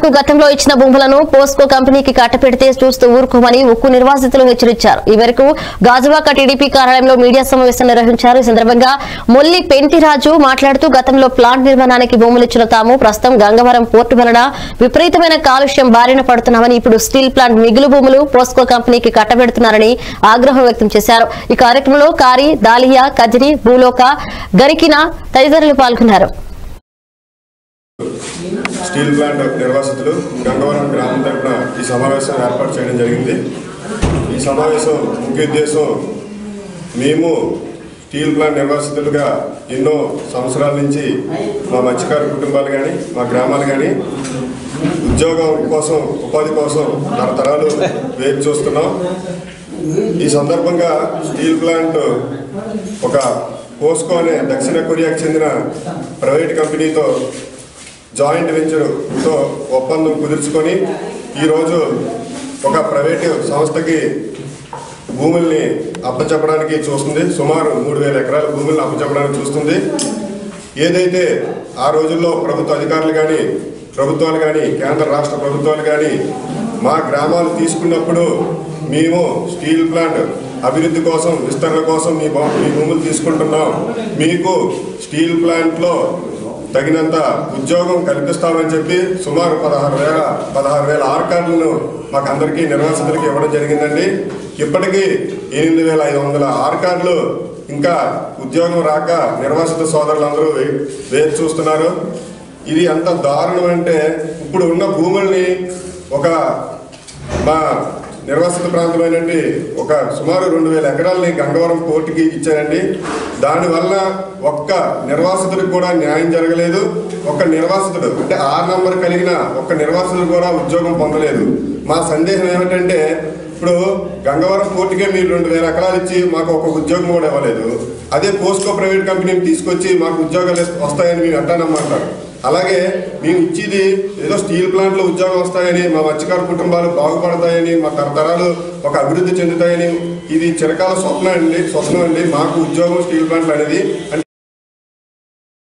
కు గతంలో ఇచ్చిన భూములను పోస్కో కంపెనీకి కట్టపెడితే చూస్తూ ఊరుకోమని ఉక్కు నిర్వాసితులు హెచ్చరించారు ఈ మేరకు గాజువాక టీడీపీ కార్యాలయంలో మీడియా సమావేశం నిర్వహించారు ఈ సందర్భంగా మొల్లి పెంటిరాజు మాట్లాడుతూ గతంలో ప్లాంట్ నిర్మాణానికి భూములు ఇచ్చిన తాము ప్రస్తుతం గంగవరం పోర్టు వలన విపరీతమైన కాలుష్యం బారిన పడుతున్నామని ఇప్పుడు స్టీల్ ప్లాంట్ మిగులు భూములు పోస్కో కంపెనీకి కట్టబెడుతున్నారని ఆగ్రహం వ్యక్తం చేశారు ఈ కార్యక్రమంలో కారి దాలియా కదిరి భూలోక గరికిన తదితరులు పాల్గొన్నారు స్టీల్ ప్లాంట్ నిర్వాసితులు గంగవరం గ్రామం తరపున ఈ సమావేశం ఏర్పాటు చేయడం జరిగింది ఈ సమావేశం ముఖ్య ఉద్దేశం మేము స్టీల్ ప్లాంట్ నిర్వాసితులుగా ఎన్నో సంవత్సరాల నుంచి మా మత్స్యకారు కుటుంబాలు కానీ మా గ్రామాలు కానీ ఉద్యోగం కోసం ఉపాధి కోసం తరతరాలు వేచి చూస్తున్నాం ఈ సందర్భంగా స్టీల్ ప్లాంట్ ఒక పోస్కో అనే దక్షిణ కొరియాకు చెందిన ప్రైవేట్ కంపెనీతో జాయింట్ వెంచర్తో ఒప్పందం కుదుర్చుకొని ఈరోజు ఒక ప్రైవేటు సంస్థకి భూముల్ని అప్పచెప్పడానికి చూస్తుంది సుమారు మూడు వేల ఎకరాల భూముల్ని అప్పచెప్పడానికి చూస్తుంది ఏదైతే ఆ రోజుల్లో ప్రభుత్వ అధికారులు కానీ ప్రభుత్వాలు కానీ కేంద్ర రాష్ట్ర ప్రభుత్వాలు కానీ మా గ్రామాలు తీసుకున్నప్పుడు మేము స్టీల్ ప్లాంట్ అభివృద్ధి కోసం విస్తరణ కోసం మీ భూ- మీ భూములు తీసుకుంటున్నాం మీకు స్టీల్ ప్లాంట్లో తగినంత ఉద్యోగం కల్పిస్తామని చెప్పి సుమారు పదహారు వేల పదహారు వేల ఆర్ కార్డులను మాకు అందరికీ నిర్వాసితులకి ఇవ్వడం జరిగిందండి ఇప్పటికీ ఎనిమిది వేల ఐదు వందల ఆర్ కార్డులు ఇంకా ఉద్యోగం రాక నిర్వాసిత సోదరులందరూ వే- వేచి చూస్తున్నారు ఇది ఎంత దారుణం అంటే ఇప్పుడు ఉన్న భూముల్ని ఒక మా నిర్వాసిత ప్రాంతమైనటువంటి ఒక సుమారు రెండు వేల ఎకరాలని గంగవరం పోర్టుకి ఇచ్చారండి దానివల్ల ఒక్క నిర్వాసితుడికి కూడా న్యాయం జరగలేదు ఒక్క నిర్వాసితుడు అంటే ఆరు నంబర్ కలిగిన ఒక్క నిర్వాసితుడు కూడా ఉద్యోగం పొందలేదు మా సందేహం ఏమిటంటే ఇప్పుడు గంగవరం పోర్టుకే మీరు రెండు వేల ఎకరాలు ఇచ్చి మాకు ఒక ఉద్యోగం కూడా ఇవ్వలేదు అదే పోస్కో ప్రైవేట్ కంపెనీని తీసుకొచ్చి మాకు ఉద్యోగాలు ఇస్త- వస్తాయని మీరు అంటానమ్మంటారు అలాగే మేము ఇచ్చేది ఏదో స్టీల్ ప్లాంట్లో ఉద్యోగం వస్తాయని మా మత్స్యకారు కుటుంబాలు బాగుపడతాయని మా తరతరాలు ఒక అభివృద్ధి చెందుతాయని ఇది చిరకాల స్వప్నం అండి స్వప్నం అండి మాకు ఉద్యోగం స్టీల్ ప్లాంట్లు అనేది అంటే